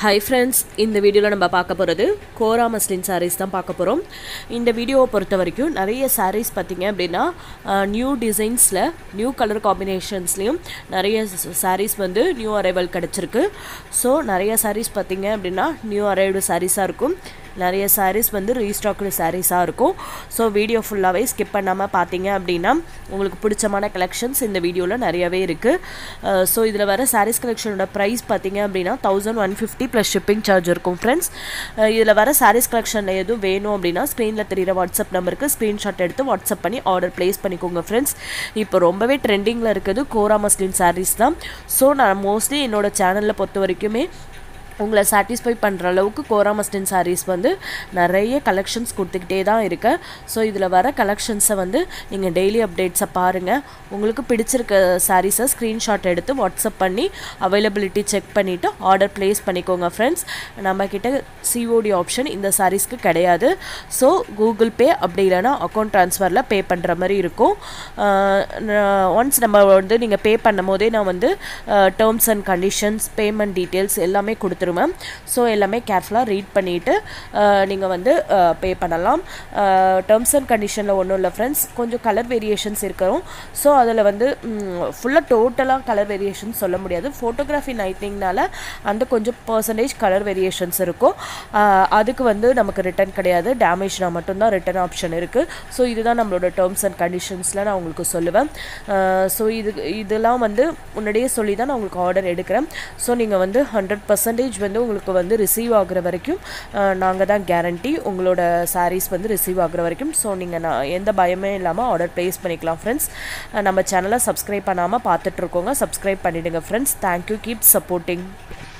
hi friends இந்த வீடியோவில் நம்ம பார்க்க போகிறது கோரா மஸ்லின் சாரீஸ் தான் பார்க்க போகிறோம் இந்த வீடியோவை பொறுத்த வரைக்கும் நிறைய சாரீஸ் பார்த்தீங்க அப்படின்னா நியூ டிசைன்ஸில் நியூ கலர் காம்பினேஷன்ஸ்லேயும் நிறைய சாரீஸ் வந்து நியூ அரைவல் கிடச்சிருக்கு ஸோ நிறைய சாரீஸ் பார்த்தீங்க அப்படின்னா நியூ அரைவ்டு சாரீஸாக இருக்கும் நிறைய சாரீஸ் வந்து ரீஸ்டாக்டு சாரீஸாக இருக்கும் ஸோ வீடியோ ஃபுல்லாகவே ஸ்கிப் பண்ணாமல் பார்த்தீங்க அப்படின்னா உங்களுக்கு பிடிச்சமான கலெக்ஷன்ஸ் இந்த வீடியோவில் நிறையவே இருக்குது ஸோ இதில் வர சாரீஸ் கலெக்ஷனோட ப்ரைஸ் பார்த்தீங்க அப்படின்னா thousand one fifty plus shipping charge இருக்கும் ஃப்ரெண்ட்ஸ் இதில் வர சாரீஸ் கலெக்ஷனில் எதுவும் வேணும் அப்படின்னா ஸ்க்ரீனில் தெரியிற வாட்ஸ்அப் நம்பருக்கு ஸ்க்ரீன்ஷாட் எடுத்து வாட்ஸ்அப் பண்ணி ஆர்டர் ப்ளேஸ் பண்ணிக்கோங்க ஃப்ரெண்ட்ஸ் இப்போ ரொம்பவே ட்ரெண்டிங்கில் இருக்குது கோரா மஸ்லின் சாரீஸ் தான் ஸோ நான் மோஸ்ட்லி என்னோட சேனலில் பொறுத்த வரைக்குமே உங்களை சாட்டிஸ்ஃபை பண்ணுற அளவுக்கு கோரா மஸ்டின் சாரீஸ் வந்து நிறைய கலெக்ஷன்ஸ் கொடுத்துக்கிட்டே தான் இருக்கேன் ஸோ இதில் வர கலெக்ஷன்ஸை வந்து நீங்கள் டெய்லி அப்டேட்ஸை பாருங்கள் உங்களுக்கு பிடிச்சிருக்க சாரீஸை ஸ்க்ரீன்ஷாட் எடுத்து வாட்ஸ்அப் பண்ணி அவைலபிலிட்டி செக் பண்ணிவிட்டு ஆர்டர் ப்ளேஸ் பண்ணிக்கோங்க ஃப்ரெண்ட்ஸ் நம்மக்கிட்ட சிஓடி ஆப்ஷன் இந்த சாரீஸ்க்கு கிடையாது ஸோ கூகுள் பே அப்படி இல்லைனா அக்கௌண்ட் ட்ரான்ஸ்ஃபரில் பே பண்ணுற மாதிரி இருக்கும் ஒன்ஸ் நம்ம வந்து நீங்கள் பே பண்ணும் போதே நான் வந்து terms and conditions payment details எல்லாமே கொடுத்து கொடுத்துருவேன் ஸோ எல்லாமே கேர்ஃபுல்லாக ரீட் பண்ணிவிட்டு நீங்கள் வந்து பே பண்ணலாம் டேர்ம்ஸ் அண்ட் கண்டிஷனில் ஒன்றும் இல்லை ஃப்ரெண்ட்ஸ் கொஞ்சம் கலர் வேரியேஷன்ஸ் இருக்கிறோம் ஸோ அதில் வந்து ஃபுல்லாக டோட்டலாக கலர் வேரியேஷன்ஸ் சொல்ல முடியாது ஃபோட்டோகிராஃபி நைட்டிங்னால அந்த கொஞ்சம் பர்சன்டேஜ் கலர் வேரியேஷன்ஸ் இருக்கும் அதுக்கு வந்து நமக்கு ரிட்டர்ன் கிடையாது டேமேஜ்னா மட்டும்தான் ரிட்டர்ன் ஆப்ஷன் இருக்குது ஸோ இதுதான் நம்மளோட டேர்ம்ஸ் அண்ட் கண்டிஷன்ஸில் நான் உங்களுக்கு சொல்லுவேன் ஸோ இது இதெல்லாம் வந்து முன்னாடியே சொல்லி தான் நான் உங்களுக்கு ஆர்டர் எடுக்கிறேன் ஸோ நீங்கள் வந்து ஹண்ட்ரட் பர்சன்டேஜ் மெசேஜ் வந்து உங்களுக்கு வந்து ரிசீவ் ஆகுற வரைக்கும் நாங்கள் தான் கேரண்டி உங்களோட சாரீஸ் வந்து ரிசீவ் ஆகுற வரைக்கும் ஸோ நீங்கள் நான் எந்த பயமே இல்லாமல் ஆர்டர் ப்ளேஸ் பண்ணிக்கலாம் ஃப்ரெண்ட்ஸ் நம்ம சேனலை சப்ஸ்கிரைப் பண்ணாமல் பார்த்துட்ருக்கோங்க சப்ஸ்கிரைப் பண்ணிவிடுங்க ஃப்ரெண்ட்ஸ் தேங்க்யூ கீப் சப்போர்ட்டிங்